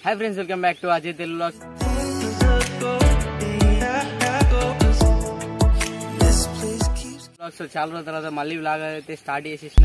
Hi friends welcome back to Ajay Telugu vlogs vlogs చాలా రోజుల తర్వాత మళ్ళీ వ్లాగ్ అయితే స్టార్ట్ చేసేసిన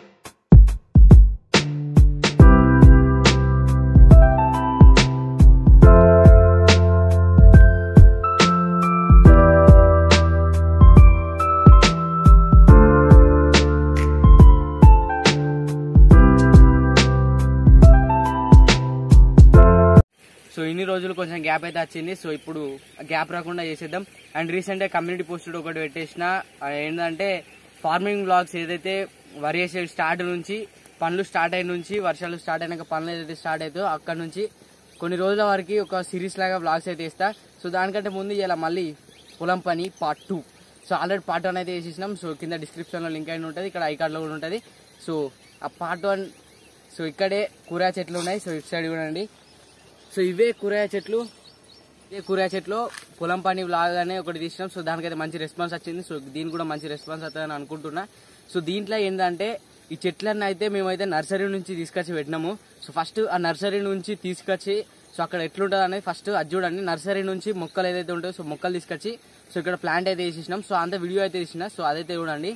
సో ఇన్ని రోజులు కొంచెం గ్యాప్ అయితే వచ్చింది సో ఇప్పుడు గ్యాప్ రాకుండా చేసేద్దాం అండ్ రీసెంట్గా కమ్యూనిటీ పోస్ట్ ఒకటి పెట్టేసిన అది ఏంటంటే ఫార్మింగ్ బ్లాగ్స్ ఏదైతే వరి వేసే స్టార్ట్ నుంచి పనులు స్టార్ట్ అయిన నుంచి వర్షాలు స్టార్ట్ అయినాక పనులు ఏదైతే స్టార్ట్ అవుతాయో అక్కడ నుంచి కొన్ని రోజుల వరకు ఒక సిరీస్ లాగా బ్లాగ్స్ అయితే ఇస్తా సో దానికంటే ముందు ఇలా మళ్ళీ పొలం పని part two so already part one అయితే వేసేసినాం సో కింద డిస్క్రిప్షన్లో లింక్ అయిన ఉంటుంది ఇక్కడ ఐ కార్డ్లో కూడా ఉంటుంది సో ఆ పార్ట్ వన్ సో ఇక్కడే కూర చెట్లు ఉన్నాయి సో ఇటు సైడ్ చూడండి సో ఇవే కూరగాయ చెట్లు ఇవే కూరగాయ చెట్లు పొలం పని లాగానే ఒకటి తీసినాం సో దానికైతే మంచి రెస్పాన్స్ వచ్చింది సో దీనికి కూడా మంచి రెస్పాన్స్ వస్తుందని అనుకుంటున్నా సో దీంట్లో ఏంటంటే ఈ చెట్లన్నీ అయితే మేమైతే నర్సరీ నుంచి తీసుకొచ్చి పెట్టినాము సో ఫస్ట్ ఆ నర్సరీ నుంచి తీసుకొచ్చి సో అక్కడ ఎట్లుంటుంది అనేది ఫస్ట్ అది చూడండి నర్సరీ నుంచి మొక్కలు ఏదైతే ఉంటాయో సో మొక్కలు తీసుకొచ్చి సో ఇక్కడ ప్లాంట్ అయితే వేసేసినాం సో అంత వీడియో అయితే తీసిన సో అదైతే చూడండి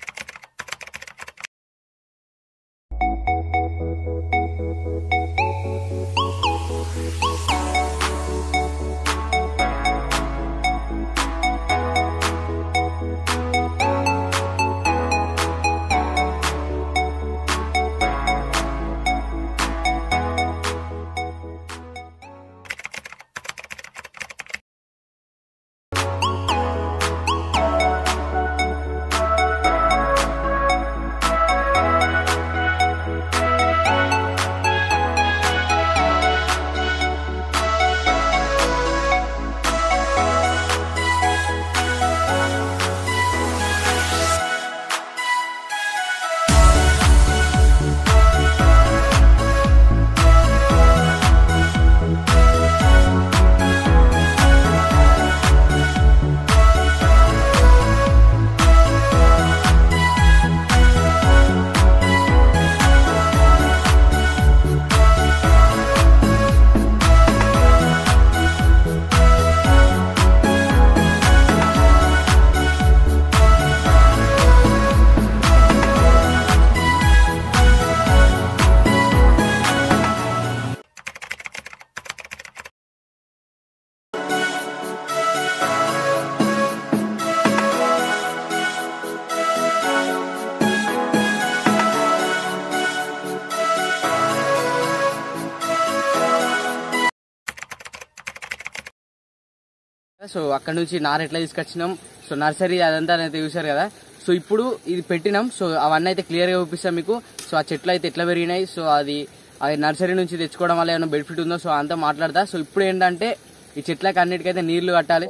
సో అక్కడ నుంచి నార ఎట్లా తీసుకొచ్చినాం సో నర్సరీ అదంతా అయితే చూసారు కదా సో ఇప్పుడు ఇది పెట్టినాం సో అవన్నీ అయితే క్లియర్ గా చూపిస్తాం మీకు సో ఆ చెట్లు అయితే ఎట్లా పెరిగినాయి సో అది అది నర్సరీ నుంచి తెచ్చుకోవడం వల్ల ఏమైనా బెనిఫిట్ ఉందో సో అంతా మాట్లాడతా సో ఇప్పుడు ఏంటంటే ఈ చెట్లకి అన్నిటికైతే నీళ్లు కట్టాలి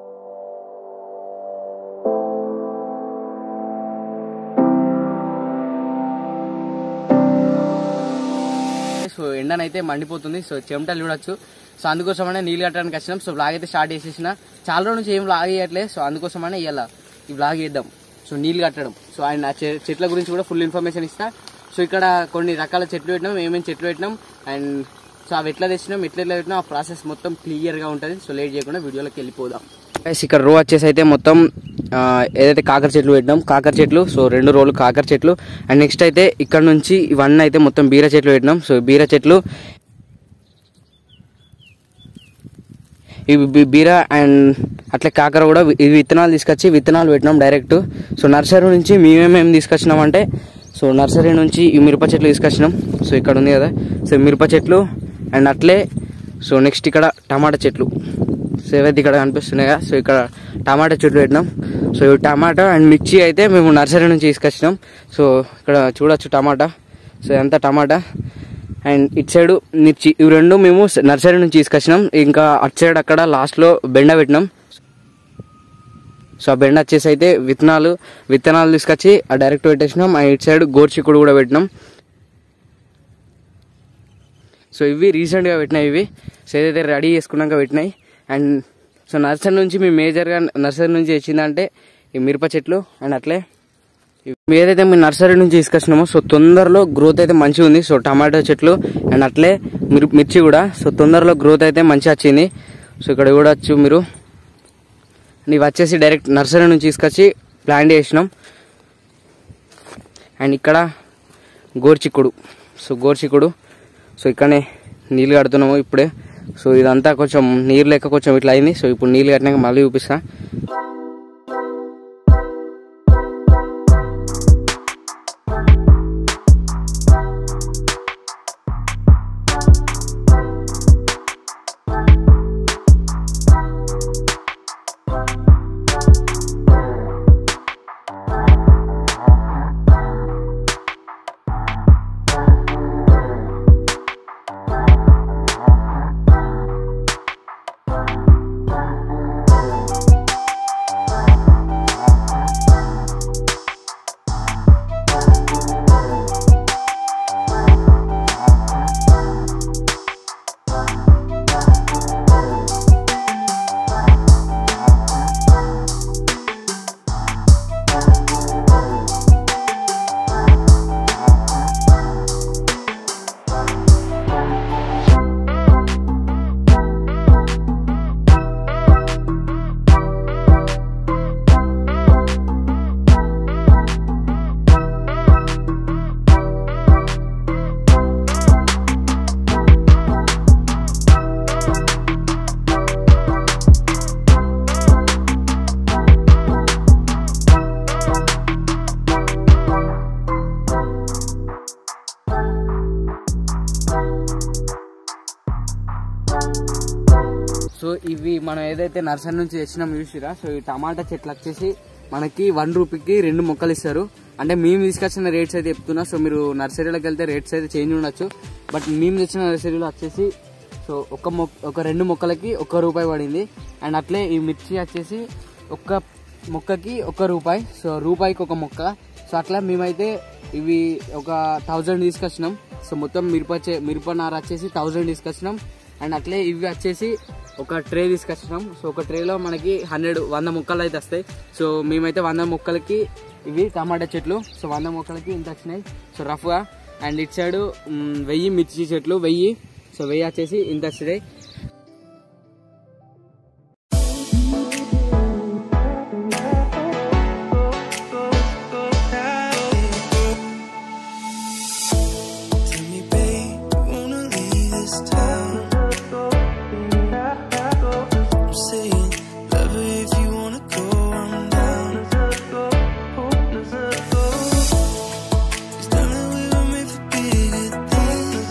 సో ఎండనైతే మండిపోతుంది సో చెమటలు చూడొచ్చు సో అందుకోసమనే నీళ్ళు కట్టడానికి వచ్చినాం సో బ్లాగ్ అయితే స్టార్ట్ చేసేసిన చాలా రోజుల నుంచి ఏం బ్లాగ్ చేయట్లేదు సో అందుకోసమనే ఇవాళ ఈ బ్లాగ్ చేద్దాం సో నీళ్ళు కట్టడం సో ఆయన చె- చెట్ల గురించి కూడా ఫుల్ ఇన్ఫర్మేషన్ ఇస్తా సో ఇక్కడ కొన్ని రకాల చెట్లు పెట్టినాం ఏమేమి చెట్లు పెట్టినాం అండ్ సో అవి ఎట్లా తెచ్చినాం ఎట్లా ఎట్లా పెట్టినాం ఆ ప్రాసెస్ మొత్తం క్లియర్ గా ఉంటుంది సో లేట్ చేయకుండా వీడియోలోకి వెళ్ళిపోదాం Guys, ఇక్కడ రో వచ్చేసి అయితే మొత్తం ఆ, ఏదైతే కాకర చెట్లు పెట్టినాం కాకర చెట్లు సో రెండు రోలు కాకర చెట్లు అండ్ నెక్స్ట్ అయితే ఇక్కడ నుంచి ఇవన్నీ అయితే మొత్తం బీర చెట్లు పెట్టినాం సో బీర చెట్లు ఇవి బీ- బీర అండ్ అట్లా కాకర కూడా వి- ఇవి విత్తనాలు తీసుకొచ్చి విత్తనాలు పెట్టినాం డైరెక్ట్ సో నర్సరీ నుంచి మేమేమేమి తీసుకొచ్చినామంటే సో నర్సరీ నుంచి ఈ మిరప చెట్లు తీసుకొచ్చినాం సో ఇక్కడ ఉంది కదా సో మిరప చెట్లు అండ్ అట్లే సో నెక్స్ట్ ఇక్కడ టమాటా చెట్లు సో ఏవైతే ఇక్కడ కనిపిస్తున్నాయి కదా సో ఇక్కడ టమాటా చెట్లు పెట్టినాం సో ఇవి టమాటా అండ్ మిర్చి అయితే మేము నర్సరీ నుంచి తీసుకొచ్చినాం సో ఇక్కడ చూడొచ్చు టమాటా సో ఎంత టమాటా అండ్ ఇటు సైడ్ మిర్చి ఇవి రెండు మేము నర్సరీ నుంచి తీసుకొచ్చినాం ఇంకా అటు సైడ్ అక్కడ లాస్ట్లో బెండ పెట్టినాం సో ఆ బెండ వచ్చేసి అయితే విత్తనాలు విత్తనాలు తీసుకొచ్చి ఆ డైరెక్ట్ పెట్టేసినాం ఆ ఇటు సైడ్ గోర్చిక్కుడు కూడా పెట్టినాం సో ఇవి రీసెంట్గా పెట్టినాయి ఇవి సో ఏదైతే రెడీ చేసుకున్నాక పెట్టినాయి అండ్ సో నర్సరీ నుంచి మేము మేజర్గా నర్సరీ నుంచి వచ్చిందంటే ఈ మిరప చెట్లు అండ్ అట్లే మేము ఏదైతే మీ నర్సరీ నుంచి తీసుకొచ్చినామో సో తొందరలో గ్రోత్ అయితే మంచిగా ఉంది సో టమాటో చెట్లు అండ్ అట్లే మిర్- మిర్చి కూడా సో తొందరలో గ్రోత్ అయితే మంచిగా వచ్చింది సో ఇక్కడ చూడొచ్చు మీరు ఇవి వచ్చేసి డైరెక్ట్ నర్సరీ నుంచి తీసుకొచ్చి ప్లాంట్ చేసినాం అండ్ ఇక్కడ గోర్చిక్కుడు సో గోర్చిక్కుడు సో ఇక్కడనే నీళ్ళు కడుతున్నాము ఇప్పుడే సో ఇదంతా కొంచెం నీరు లెక్క కొంచెం ఇట్లా అయింది సో ఇప్పుడు నీళ్ళు కట్టినాక మళ్ళీ చూపిస్తా సో ఇవి మనం ఏదైతే నర్సరీ నుంచి తెచ్చినాం చూసిరా సో ఈ టమాటా చెట్లు వచ్చేసి మనకి వన్ రూపీకి రెండు మొక్కలు ఇస్తారు అంటే మేము తీసుకొచ్చిన రేట్స్ అయితే చెప్తున్నా సో మీరు నర్సరీలోకి వెళ్తే రేట్స్ అయితే చేంజ్ ఉండొచ్చు బట్ మేము తెచ్చిన నర్సరీలో వచ్చేసి సో ఒక మొక్క ఒక రెండు మొక్కలకి ఒక్క రూపాయి పడింది అండ్ అట్లే ఈ మిర్చి వచ్చేసి ఒక్క మొక్కకి ఒక్క రూపాయి సో రూపాయికి ఒక మొక్క సో అట్లా మేమైతే ఇవి ఒక థౌజండ్ తీసుకొచ్చినాం సో మొత్తం మిరప చే- మిరప నార వచ్చేసి థౌజండ్ తీసుకొచ్చినాం అండ్ అట్లే ఇవి వచ్చేసి ఒక ట్రే తీసుకొచ్చినాం సో ఒక ట్రేలో మనకి హండ్రెడ్ వంద మొక్కలు అయితే వస్తాయి సో మేమైతే వంద మొక్కలకి ఇవి టమాటా చెట్లు సో వంద మొక్కలకి ఇంత వచ్చినాయి సో రఫ్గా అండ్ ఇటు సైడ్ మ్, వెయ్యి మిర్చి చెట్లు వెయ్యి సో వెయ్యి వచ్చేసి ఇంత వచ్చినాయి Tell me, babe, you wanna leave this town? I'm saying, love her if you wanna go, I'm down. Cause darling, we were made for bigger things.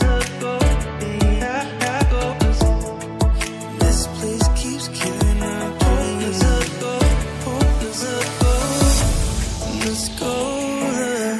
This place keeps killing our dreams. Let's go there.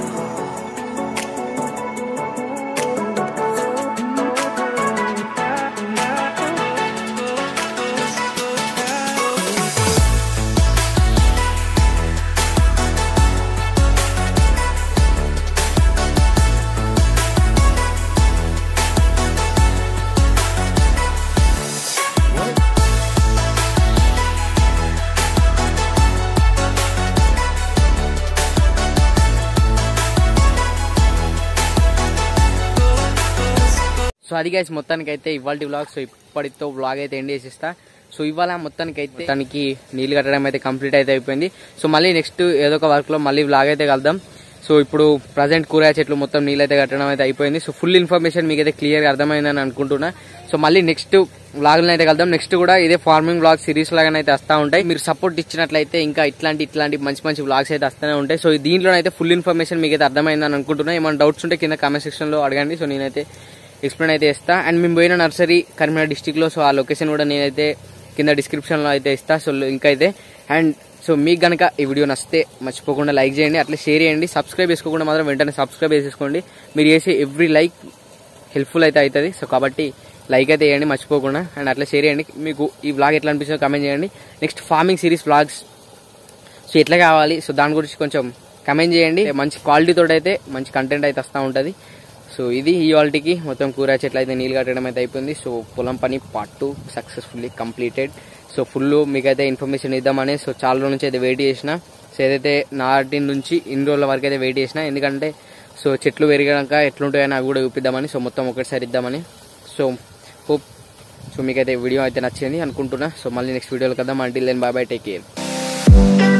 So అది guys మొత్తానికి అయితే ఇవాళ vlog so ఇప్పటితో vlog అయితే end చేసిస్తా so ఇవాళ మొత్తానికి అయితే తనకి నీళ్ళు కట్టడం అయితే కంప్లీట్ అయితే అయిపోయింది సో మళ్ళీ నెక్స్ట్ ఏదో ఒక వర్క్ లో మళ్ళీ వ్లాగ్ అయితే కలుద్దాం సో ఇప్పుడు ప్రజెంట్ కూరగాయ చెట్లు మొత్తం నీళ్ళు అయితే కట్టడం అయితే అయిపోయింది సో ఫుల్ ఇన్ఫర్మేషన్ మీకు అయితే క్లియర్ అర్థమైందని అనుకుంటున్నా సో మళ్ళీ నెక్స్ట్ వ్లాగ్లో అయితే కలుద్దాం నెక్స్ట్ కూడా ఇదే ఫార్మింగ్ వ్లాగ్ సిరీస్ లాగానే అయితే వస్తూ ఉంటాయి మీరు సపోర్ట్ ఇచ్చినట్లయితే ఇంకా ఇట్లాంటి ఇట్లాంటి మంచి మంచి వ్లాగ్స్ అయితే వస్తూనే ఉంటాయి సో దీంట్లో అయితే ఫుల్ ఇన్ఫర్మేషన్ మీకు అయితే అర్థమైందని అనుకుంటున్నా ఏమైనా డౌట్స్ ఉంటే కింద కామెంట్ సెక్షన్ లో అడగండి సో నేనైతే ఎక్స్ప్లెయిన్ అయితే ఇస్తా అండ్ మేము పోయిన నర్సరీ కరీంనగర్ డిస్టిక్ లో సో ఆ లొకేషన్ కూడా నేనైతే కింద డిస్క్రిప్షన్ లో అయితే ఇస్తా సో ఇంకా అయితే అండ్ సో మీకు గనక ఈ వీడియో నచ్చితే మర్చిపోకుండా లైక్ చేయండి అట్లా షేర్ చేయండి సబ్స్క్రైబ్ చేసుకోకుండా మాత్రం వెంటనే సబ్స్క్రైబ్ చేసేసుకోండి మీరు చేసే ఎవ్రీ లైక్ హెల్ప్ఫుల్ అయితే అవుతుంది సో కాబట్టి లైక్ అయితే వేయండి మర్చిపోకుండా అండ్ అట్లా షేర్ చేయండి మీకు ఈ వ్లాగ్ ఎట్లా అనిపిస్తుందో కమెంట్ చేయండి next farming series vlogs so ఎట్లా కావాలి సో దాని గురించి కొంచెం కమెంట్ చేయండి మంచి క్వాలిటీతో అయితే మంచి కంటెంట్ అయితే వస్తూ ఉంటుంది సో ఇది ఈ వాళ్ళకి మొత్తం కూర చెట్లు అయితే నీళ్ళు కట్టడం అయితే అయిపోయింది సో పొలం పని part two successfully completed so full మీకైతే ఇన్ఫర్మేషన్ ఇద్దామని సో చాలా రోజుల నుంచి అయితే వెయిట్ చేసిన సో ఏదైతే నాటిన నుంచి ఇన్ని రోజుల వరకు అయితే వెయిట్ చేసిన ఎందుకంటే సో చెట్లు పెరిగాక ఎట్లుంటాయో నాకు కూడా చూపిద్దామని సో మొత్తం ఒకటిసారి ఇద్దామని సో హోప్ సో మీకైతే వీడియో అయితే నచ్చింది అనుకుంటున్నా సో మళ్ళీ నెక్స్ట్ వీడియోలో కదా మల్టీ లెన్ బాయ్ బాయ్ టేక్ కేర్